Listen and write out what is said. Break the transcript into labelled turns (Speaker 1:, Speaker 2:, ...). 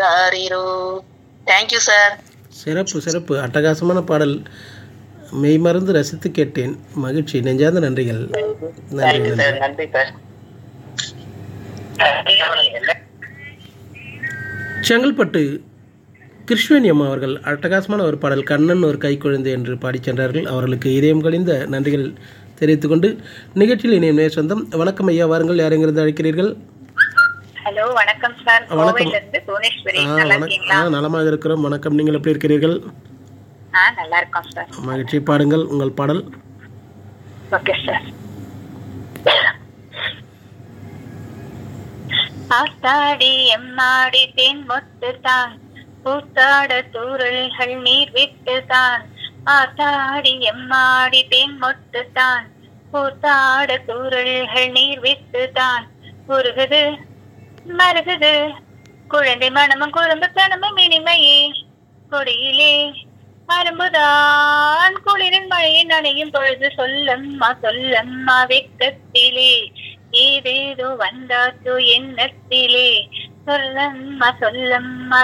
Speaker 1: ஆரிரோ thank you sir
Speaker 2: சிறப்பு சிறப்பு அட்டகாசமான பாடல் மெய்மறந்து ரசித்து கேட்டேன் மகிழ்ச்சி நெஞ்சார்ந்த நன்றிகள் நன்றி
Speaker 1: தேங்க்யூ
Speaker 2: நன்றி
Speaker 1: சார் நன்றி சார்
Speaker 2: செங்கல்பட்டு கிருஷ்ணவேணி அம்மா அவர்கள் அட்டகாசமான ஒரு பாடல் கண்ணன் ஒரு கைக்குழந்தை என்று பாடிச் சென்றார்கள் அவர்களுக்கு இதயம் கழிந்த நன்றிகள் தெரிவித்துக் கொண்டு நிகழ்ச்சியில் இணையம் நேர் சொந்தம் வணக்கம் ஐயா வாருங்கள் யாரெங்கிருந்து அழைக்கிறீர்கள்
Speaker 3: ஹலோ வணக்கம் சார்
Speaker 2: வணக்கம்.
Speaker 3: கோவையில இருந்து புவனேஸ்வரி
Speaker 2: ஆ
Speaker 3: நல்லா
Speaker 2: வணக்கம்
Speaker 3: இருக்கீங்களா
Speaker 2: ஆ நலமாக இருக்கிறோம் வணக்கம் நீங்கள் எப்படி இருக்கிறீர்கள்
Speaker 3: ஆ நல்லா இருக்கோம் சார்
Speaker 2: மகிழ்ச்சி பாடுங்கள் உங்கள் பாடல்
Speaker 3: ஓகே சார் ஆத்தாடி எம்மாடி தேன் மொட்டு தான் பூத்தாட தூரல்கள் நீர் விட்டு தான் ஆத்தாடி எம்மாடி தேன் மொட்டு தான் பூத்தாட தூரல்கள் நீர் விட்டு தான் உருகுது மருகுது குழந்தை மனமும் குறும்பு தனமும் இனிமையே கொடியிலே அரும்புதான் குளிரின் மழையை நனையும் பொழுது சொல்லம்மா சொல்லம்மா வெக்கத்திலே ஏதேதோ வந்தாச்சோ எண்ணத்திலே சொல்லம்மா சொல்லம்மா